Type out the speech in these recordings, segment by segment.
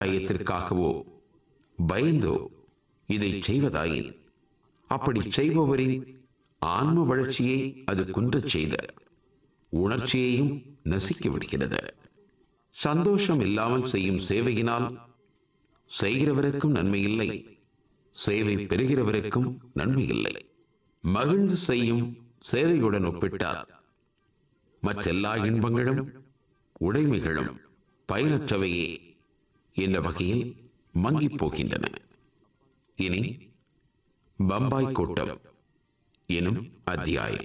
ஐயத்திற்காகவோ பயந்தோ இதை செய்வதாயின் அப்படி செய்பவரின் ஆன்ம வளர்ச்சியை அது குன்றச் செய்த உணர்ச்சியையும் நசுக்கி விடுகிறது சந்தோஷம் இல்லாமல் செய்யும் சேவையினால் செய்கிறவருக்கும் நன்மை இல்லை சேவை பெறுகிறவருக்கும் நன்மை இல்லை மகிழ்ந்து செய்யும் சேவையுடன் ஒப்பிட்டால் மற்றெல்லா இன்பங்களும் உடைமைகளும் பயனற்றவையே என்ற வகையில் மங்கிப் போகின்றன இனி பம்பாய் கூட்டம் எனும் அத்தியாயம்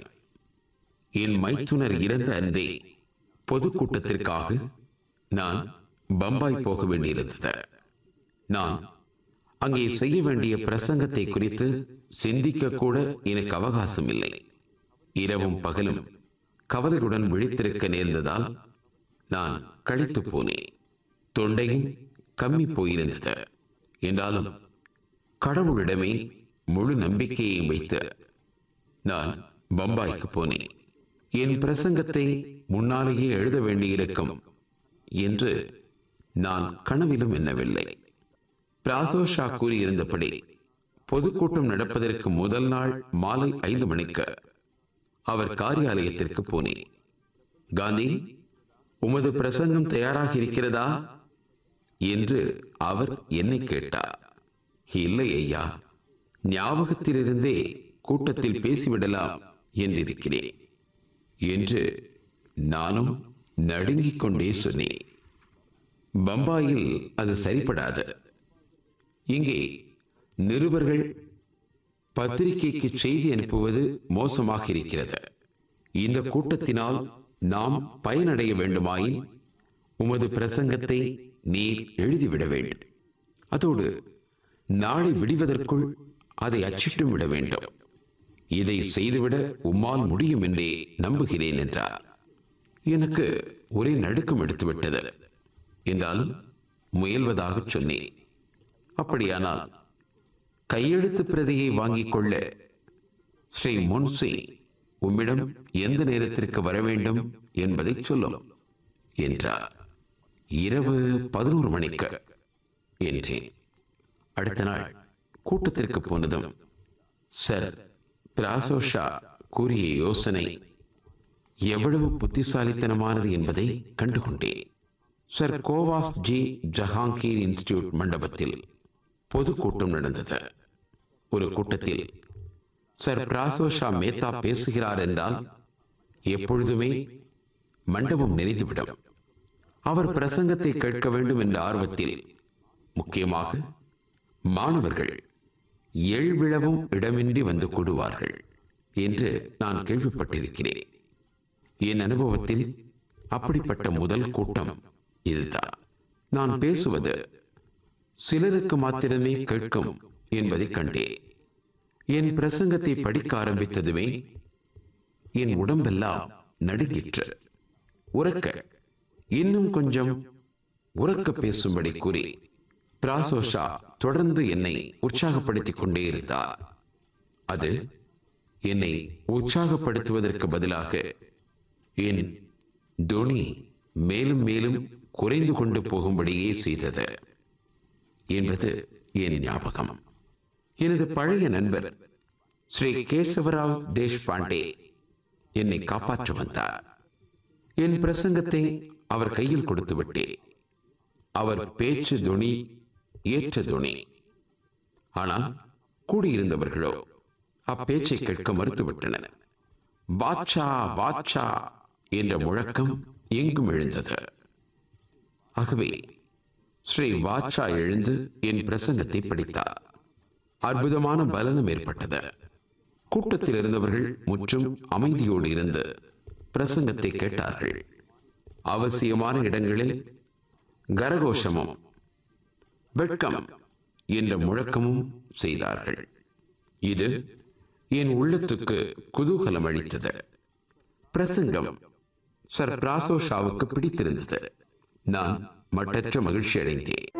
என் மைத்துனர் இறந்த அன்றே பொதுக்கூட்டத்திற்காக நான் பம்பாய் போக வேண்டியிருந்தது நான் அங்கே செய்ய வேண்டிய பிரசங்கத்தை குறித்து சிந்திக்க கூட எனக்கு அவகாசம் இல்லை இரவும் பகலும் கவலையுடன் விழித்திருக்க நேர்ந்ததால் நான் கழித்து போனேன் தொண்டையும் கம்மி போயிருந்தது என்றாலும் கடவுளிடமே முழு நம்பிக்கையை வைத்து நான் பம்பாய்க்கு போனேன் என் பிரசங்கத்தை முன்னாலேயே எழுத வேண்டியிருக்கும் என்று நான் கனவிலும் எண்ணவில்லை பிராசோஷா கூறியிருந்தபடி பொதுக்கூட்டம் நடப்பதற்கு முதல் நாள் மாலை ஐந்து மணிக்கு அவர் காரியாலயத்திற்கு போனேன் காந்தி உமது பிரசங்கம் தயாராக இருக்கிறதா என்று அவர் என்னை கேட்டார் இல்லை ஐயா ஞாபகத்திலிருந்தே கூட்டத்தில் பேசிவிடலாம் என்றிருக்கிறேன் என்று நானும் நடுங்கிக் கொண்டே சொன்னேன் பம்பாயில் அது சரிப்படாது இங்கே நிருபர்கள் பத்திரிகைக்கு செய்தி அனுப்புவது மோசமாக இருக்கிறது இந்த கூட்டத்தினால் நாம் பயனடைய வேண்டுமாயின் உமது பிரசங்கத்தை நீர் எழுதிவிட வேண்டும் அதோடு நாளை விடுவதற்குள் அதை அச்சிட்டும் விட வேண்டும் இதை செய்துவிட உம்மால் முடியும் என்றே நம்புகிறேன் என்றார் எனக்கு ஒரே நடுக்கம் எடுத்துவிட்டது என்றாலும் முயல்வதாக சொன்னேன் அப்படியானால் கையெழுத்து பிரதியை வாங்கிக் கொள்ள ஸ்ரீ முன்சி உம்மிடம் எந்த நேரத்திற்கு வர வேண்டும் என்பதை சொல்லும் என்றார் இரவு பதினோரு மணிக்கு என்றேன் அடுத்த நாள் கூட்டத்திற்கு போனதும் சார் பிராசோஷா கூறிய யோசனை எவ்வளவு புத்திசாலித்தனமானது என்பதை கண்டுகொண்டேன் sir Cowasji Jehangir institute மண்டபத்தில் பொதுக்கூட்டம் நடந்தது ஒரு கூட்டத்தில் சர் பிராசோஷா மேத்தா பேசுகிறார் என்றால் எப்பொழுதுமே மண்டபம் நிறைந்துவிடும் அவர் பிரசங்கத்தை கேட்க வேண்டும் என்ற ஆர்வத்தில் முக்கியமாக மாணவர்கள் எழுவிழவும் இடமின்றி வந்து கூடுவார்கள் என்று நான் கேள்விப்பட்டிருக்கிறேன் என் அனுபவத்தில் அப்படிப்பட்ட முதல் கூட்டம் இதுதான் நான் பேசுவது சிலருக்கு மாத்திரமே கேட்கும் என்பதை கண்டேன் என் பிரசங்கத்தை படிக்க ஆரம்பித்ததுமே என் உடம்பெல்லாம் நடுங்கிற்று உறக்க இன்னும் கொஞ்சம் உறக்க பேசும்படி கூறி பிராசோஷா தொடர்ந்து என்னை உற்சாகப்படுத்திக் கொண்டே இருந்தார் அது என்னை உற்சாகப்படுத்துவதற்கு பதிலாக என் துணி மேலும் மேலும் குறைந்து கொண்டு போகும்படியே செய்தது என்பது என் ஞாபகம் எனது பழைய நண்பர் ஸ்ரீ கேசவராவ் தேஷ்பாண்டே என்னை காப்பாற்ற வந்தார் என் பிரசங்கத்தை அவர் கையில் கொடுத்து விட்டேன் அவர் பேச்சு துணி ஏற்ற துணி ஆனால் கூடியிருந்தவர்களோ அப்பேச்சை கேட்க மறுத்துவிட்டனர் பாட்சா பாட்சா என்ற முழக்கம் எங்கும் எழுந்தது ஆகவே ஸ்ரீ வாட்சா எழுந்து என் பிரசங்கத்தை படித்தார் அற்புதமான பலனும் ஏற்பட்டது கூட்டத்தில் இருந்தவர்கள் முற்றும் அமைதியோடு இருந்து பிரசங்கத்தை கேட்டார்கள் அவசியமான இடங்களில் கரகோஷமும் வெட்கம் என்ற முழக்கமும் செய்தார்கள் இது என் உள்ளத்துக்கு குதூகலம் அளித்தது பிரசங்கம் சர் பிராசோஷாவுக்கு பிடித்திருந்தது நான் மட்டற்ற மகிழ்ச்சி அடைந்தேன்